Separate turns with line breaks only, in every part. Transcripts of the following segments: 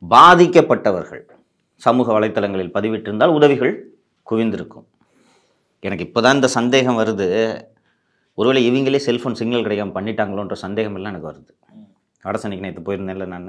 பாதிக்கப்பட்டவர்கள் சமூக வலைத்தளங்களில் பதிவிட்டிருந்தால் உதவிகள் குவிந்திருக்கும் எனக்கு இப்போ தான் இந்த சந்தேகம் வருது ஒருவேளை இவங்களே செல்ஃபோன் சிக்னல் கிடைக்காம பண்ணிட்டாங்களோன்ற சந்தேகம் எல்லாம் எனக்கு வருது வடசனிக்கு நேற்று போயிருந்தேன்ல நான்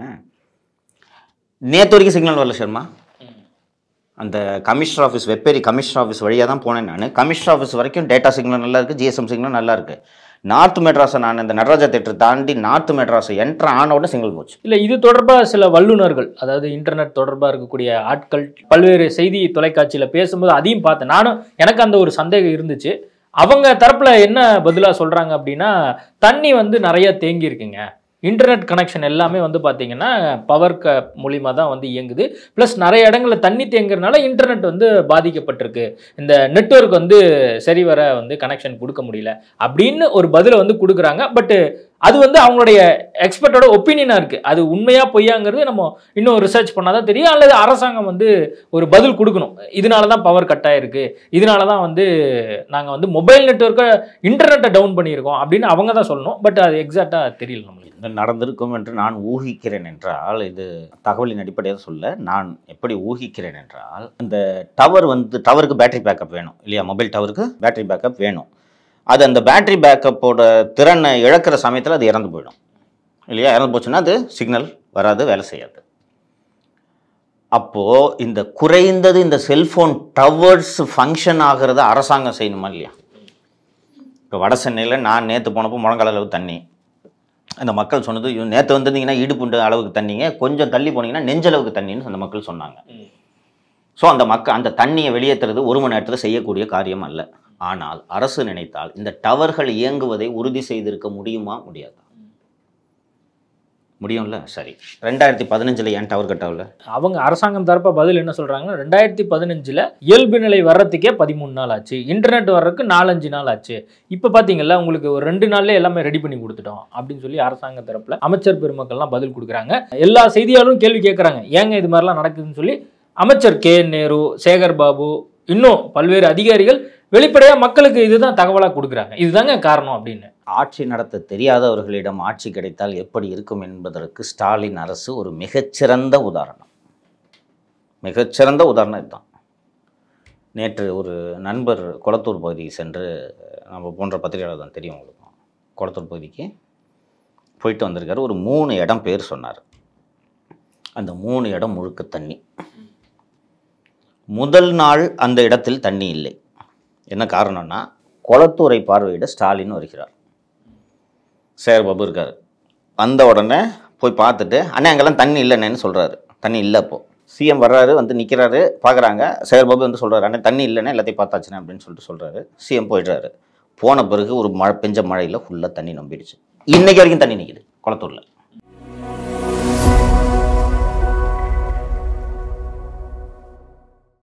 நேற்று வரைக்கும் சிக்னல் வரல சர்மா அந்த commissioner office Vepery commissioner office வழியாக தான் போனேன் நான் கமிஷனர் ஆஃபீஸ் வரைக்கும் டேட்டா சிக்னல் நல்லா இருக்குது ஜிஎஸ்எம் சிக்னல் நல்லா இருக்குது நார்த் மெட்ராஸை நான் இந்த நடராஜா தேட்டர் தாண்டி நார்த் மெட்ராஸை என்ட்ரு ஆன உடனே சிக்னல் போச்சு
இல்லை இது தொடர்பாக சில வல்லுநர்கள் அதாவது இன்டர்நெட் தொடர்பாக இருக்கக்கூடிய ஆட்கள் பல்வேறு செய்தி தொலைக்காட்சியில் பேசும்போது அதையும் பார்த்தேன் நானும் எனக்கு அந்த ஒரு சந்தேகம் இருந்துச்சு அவங்க தரப்புல என்ன பதிலாக சொல்றாங்க அப்படின்னா தண்ணி வந்து நிறைய தேங்கி இருக்குங்க இன்டர்நெட் கனெக்ஷன் எல்லாமே வந்து பார்த்தீங்கன்னா பவர் க மூலிமா தான் வந்து இயங்குது ப்ளஸ் நிறைய இடங்கள்ல தண்ணி தேங்குறதுனால இன்டர்நெட் வந்து பாதிக்கப்பட்டிருக்கு இந்த நெட்வொர்க் வந்து சரிவர வந்து கனெக்ஷன் கொடுக்க முடியல அப்படின்னு ஒரு பதிலை வந்து கொடுக்குறாங்க பட் அது வந்து அவங்களுடைய எக்ஸ்பர்ட்டோட ஒப்பீனியனாக இருக்குது அது உண்மையா பொய்யாங்கிறது நம்ம இன்னும் ரிசர்ச் பண்ணாதான் தெரியும் அல்லது அரசாங்கம் வந்து ஒரு பதில் கொடுக்கணும் இதனால தான் பவர் கட் ஆயிருக்கு இதனால தான் வந்து நாங்கள் வந்து மொபைல் நெட்ஒர்க்கை இன்டர்நெட்டை டவுன் பண்ணியிருக்கோம் அப்படின்னு அவங்க தான் சொல்லணும் பட் அது எக்ஸாக்டாக தெரியல நம்மளுக்கு
இது நடந்திருக்கும் என்று நான் ஊகிக்கிறேன் என்றால் இது தகவலின் அடிப்படையில் சொல்ல நான் எப்படி ஊகிக்கிறேன் என்றால் இந்த டவர் வந்து டவருக்கு பேட்டரி பேக்கப் வேணும் இல்லையா மொபைல் டவருக்கு பேட்டரி பேக்கப் வேணும் அது அந்த பேட்டரி பேக்கப்போட திறனை இழக்கிற சமயத்தில் அது இறந்து போயிடும் இல்லையா இறந்து போச்சுன்னா அது சிக்னல் வராது வேலை செய்யாது அப்போது இந்த குறைந்தது இந்த செல்ஃபோன் டவர்ஸ் ஃபங்க்ஷன் ஆகிறத அரசாங்கம் செய்யணுமா இல்லையா இப்போ வட சென்னையில் நான் நேற்று போனப்போ முழங்கால அளவு தண்ணி அந்த மக்கள் சொன்னது நேற்று வந்திருந்தீங்கன்னா இடுப்புண்டு அளவுக்கு தண்ணிங்க கொஞ்சம் தள்ளி போனீங்கன்னா நெஞ்சளவுக்கு தண்ணின்னு அந்த மக்கள் சொன்னாங்க ஸோ அந்த மக்கள் அந்த தண்ணியை வெளியேற்றுறது ஒரு மணி நேரத்தில் செய்யக்கூடிய காரியம் அல்ல ஆனால் அரசு நினைத்தால் இந்த டவர்கள் இயங்குவதை உறுதி செய்திருக்க முடியுமா முடியாதா முடியும்ல சரி ரெண்டாயிரத்தி பதினஞ்சில் ஏன் டவர் கட்டவில்ல
அவங்க அரசாங்கம் தரப்ப பதில் என்ன சொல்றாங்கன்னா ரெண்டாயிரத்தி பதினஞ்சுல இயல்பு நிலை வர்றதுக்கே பதிமூணு நாள் ஆச்சு இன்டர்நெட் வர்றதுக்கு நாலஞ்சு நாள் ஆச்சு இப்போ பார்த்தீங்கல்ல உங்களுக்கு ஒரு ரெண்டு நாள்லயே எல்லாமே ரெடி பண்ணி கொடுத்துட்டோம் அப்படின்னு சொல்லி அரசாங்க தரப்புல அமைச்சர் பெருமக்கள்லாம் பதில் கொடுக்குறாங்க எல்லா செய்தியாளரும் கேள்வி கேட்குறாங்க ஏங்க இது மாதிரிலாம் நடக்குதுன்னு சொல்லி அமைச்சர் கே நேரு சேகர் பாபு இன்னும் பல்வேறு அதிகாரிகள் வெளிப்படையா மக்களுக்கு இதுதான் தகவலா கொடுக்குறாங்க இதுதாங்க காரணம் அப்படின்னு
ஆட்சி நடத்த தெரியாதவர்களிடம் ஆட்சி கிடைத்தால் எப்படி இருக்கும் என்பதற்கு ஸ்டாலின் அரசு ஒரு மிகச்சிறந்த உதாரணம் மிகச்சிறந்த உதாரணம் இதுதான் நேற்று ஒரு நண்பர் கொளத்தூர் பகுதிக்கு சென்று நம்ம போன்ற பத்திரிகையாளர் தான் தெரியும் உங்களுக்கு கொளத்தூர் பகுதிக்கு போயிட்டு வந்திருக்காரு ஒரு மூணு இடம் பேர் சொன்னார் அந்த மூணு இடம் முழுக்க தண்ணி முதல் நாள் அந்த இடத்தில் தண்ணி இல்லை என்ன காரணம்னா கொளத்தூரை பார்வையிட ஸ்டாலின் வருகிறார் சேர் பாபு இருக்கார் வந்த உடனே போய் பார்த்துட்டு அண்ணே அங்கெல்லாம் தண்ணி இல்லைன்னு சொல்கிறாரு தண்ணி இல்லை அப்போ சிஎம் வர்றாரு வந்து நிற்கிறாரு பார்க்குறாங்க சேர் பாபு வந்து சொல்கிறாரு அண்ணே தண்ணி இல்லைன்னா எல்லாத்தையும் பார்த்தாச்சுண்ணே அப்படின்னு சொல்லிட்டு சொல்கிறாரு சிஎம் போயிடுறாரு போன பிறகு ஒரு மழை பெஞ்ச மழையில் ஃபுல்லாக தண்ணி நம்பிடுச்சு இன்னைக்கு வரைக்கும் தண்ணி நிற்கிது குளத்தூரில்